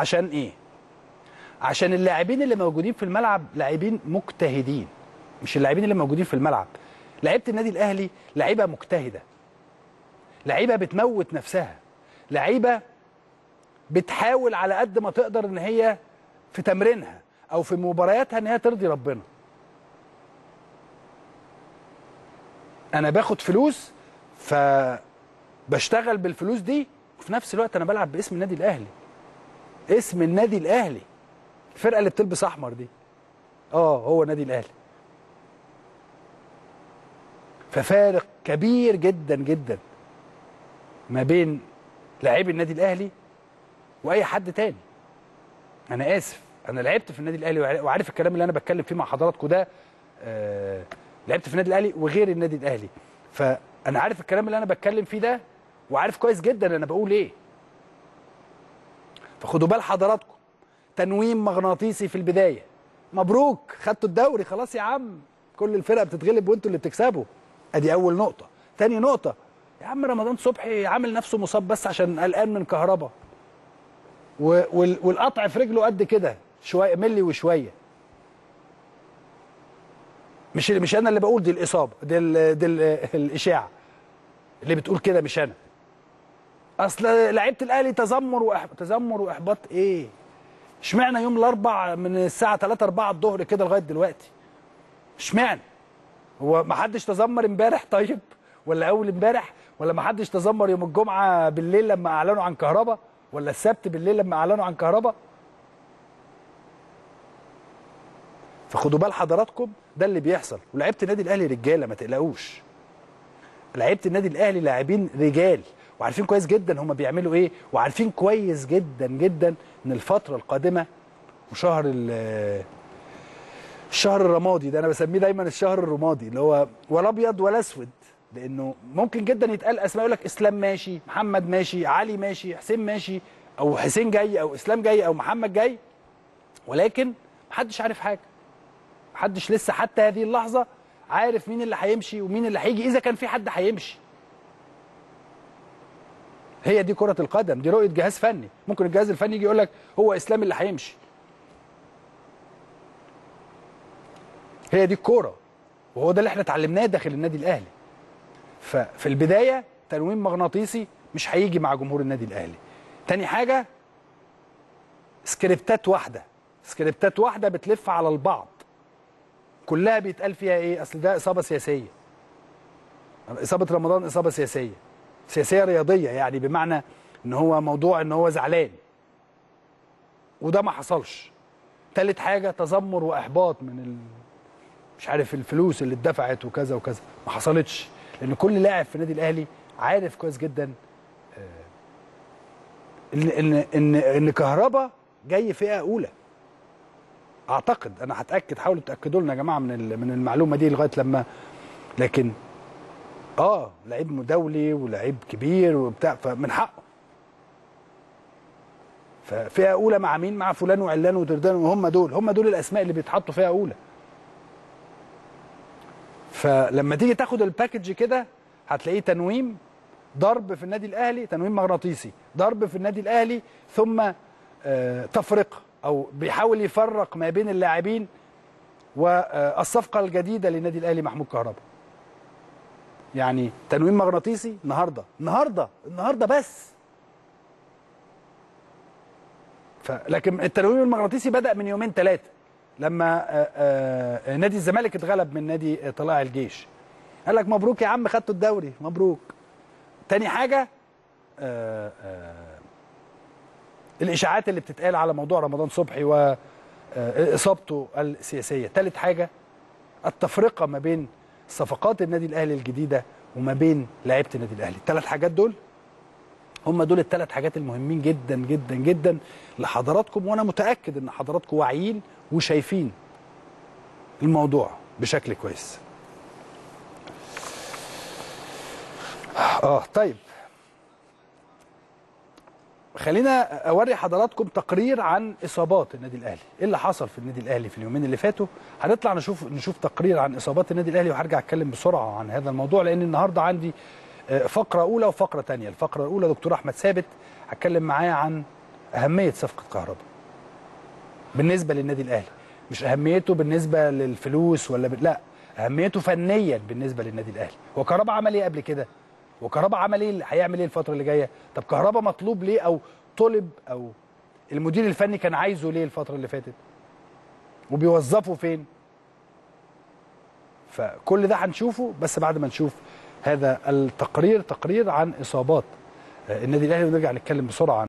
عشان ايه عشان اللاعبين اللي موجودين في الملعب لاعبين مجتهدين مش اللاعبين اللي موجودين في الملعب لعيبه النادي الاهلي لعيبه مجتهده لعيبه بتموت نفسها لعيبه بتحاول على قد ما تقدر ان هي في تمرينها او في مبارياتها ان هي ترضي ربنا انا باخد فلوس فبشتغل بالفلوس دي وفي نفس الوقت انا بلعب باسم النادي الاهلي اسم النادي الاهلي الفرقه اللي بتلبس احمر دي اه هو النادي الاهلي ففارق كبير جدا جدا ما بين لاعبي النادي الاهلي واي حد تاني انا اسف انا لعبت في النادي الاهلي وعارف الكلام اللي انا بتكلم فيه مع حضراتكم ده آه لعبت في النادي الاهلي وغير النادي الاهلي فانا عارف الكلام اللي انا بتكلم فيه ده وعارف كويس جدا انا بقول ايه فخدوا بال حضراتكم تنويم مغناطيسي في البدايه مبروك خدتوا الدوري خلاص يا عم كل الفرق بتتغلب وانتوا اللي بتكسبوا ادي اول نقطه تاني نقطه يا عم رمضان صبحي عامل نفسه مصاب بس عشان قلقان من كهربا والقطع في رجله قد كده شويه ملي وشويه مش مش انا اللي بقول دي الاصابه دي ال دي ال الاشاعه اللي بتقول كده مش انا اصل لعيبه الاهلي تذمر وإحباط تذمر واحباط ايه اشمعنى يوم الاربع من الساعه 3 4 الظهر كده لغايه دلوقتي اشمعنى هو ما حدش تذمر امبارح طيب ولا اول امبارح ولا ما حدش تذمر يوم الجمعه بالليل لما اعلنوا عن كهربا ولا السبت بالليل لما اعلنوا عن كهربا فخدوا بال حضراتكم ده اللي بيحصل ولعيبه النادي الاهلي رجاله ما تقلقوش لعيبه النادي الاهلي لاعبين رجال وعارفين كويس جدا هم بيعملوا ايه وعارفين كويس جدا جدا ان الفتره القادمه وشهر الشهر الرمادي ده انا بسميه دايما الشهر الرمادي اللي هو ولا ابيض ولا اسود لانه ممكن جدا يتقال اسماء يقول لك اسلام ماشي محمد ماشي علي ماشي حسين ماشي او حسين جاي او اسلام جاي او محمد جاي ولكن محدش عارف حاجه محدش لسه حتى هذه اللحظه عارف مين اللي هيمشي ومين اللي هيجي اذا كان في حد هيمشي هي دي كره القدم دي رؤيه جهاز فني ممكن الجهاز الفني يجي يقول لك هو اسلام اللي هيمشي هي دي الكوره وهو ده اللي احنا اتعلمناه داخل النادي الاهلي ففي البدايه تنويم مغناطيسي مش هيجي مع جمهور النادي الاهلي تاني حاجه سكريبتات واحده سكريبتات واحده بتلف على البعض كلها بيتقال فيها ايه اصل ده اصابه سياسيه اصابه رمضان اصابه سياسيه سياسيه رياضيه يعني بمعنى ان هو موضوع ان هو زعلان وده ما حصلش تالت حاجه تذمر واحباط من ال... مش عارف الفلوس اللي اتدفعت وكذا وكذا ما حصلتش لان كل لاعب في النادي الاهلي عارف كويس جدا ان ان ان ان كهربا جاي فئه اولى اعتقد انا هتاكد حاولوا تاكدوا لنا يا جماعه من من المعلومه دي لغايه لما لكن اه لعيب دولي ولعيب كبير وبتاع فمن حقه ففئه اولى مع مين مع فلان وعلان وتردان وهم دول هم دول الاسماء اللي بيتحطوا فئه اولى فلما تيجي تاخد الباكج كده هتلاقيه تنويم ضرب في النادي الاهلي تنويم مغناطيسي ضرب في النادي الاهلي ثم آه تفرقه او بيحاول يفرق ما بين اللاعبين والصفقه الجديده للنادي الاهلي محمود كهربا يعني تنويم مغناطيسي النهارده النهارده النهارده بس لكن التنويم المغناطيسي بدا من يومين ثلاثه لما آآ آآ نادي الزمالك اتغلب من نادي طلائع الجيش قال لك مبروك يا عم خدتوا الدوري مبروك تاني حاجه آآ الاشاعات اللي بتتقال على موضوع رمضان صبحي واصابته السياسيه تالت حاجه التفرقه ما بين صفقات النادي الاهلي الجديده وما بين لعيبه النادي الاهلي الثلاث حاجات دول هم دول الثلاث حاجات المهمين جدا جدا جدا لحضراتكم وانا متاكد ان حضراتكم واعيين وشايفين الموضوع بشكل كويس اه طيب خلينا اوري حضراتكم تقرير عن اصابات النادي الاهلي ايه اللي حصل في النادي الاهلي في اليومين اللي فاتوا هنطلع نشوف نشوف تقرير عن اصابات النادي الاهلي وهرجع اتكلم بسرعه عن هذا الموضوع لان النهارده عندي فقره اولى وفقره ثانيه الفقره الاولى دكتور احمد ثابت هتكلم معايا عن اهميه صفقه كهرباء بالنسبه للنادي الاهلي مش اهميته بالنسبه للفلوس ولا ب... لا اهميته فنيا بالنسبه للنادي الاهلي هو كهربا عمل ايه قبل كده وكهربا عمل ايه هيعمل ايه الفتره اللي جايه طب كهربا مطلوب ليه او طلب او المدير الفني كان عايزه ليه الفتره اللي فاتت وبيوظفه فين فكل ده هنشوفه بس بعد ما نشوف هذا التقرير تقرير عن اصابات النادي الاهلي ونرجع نتكلم بسرعه عن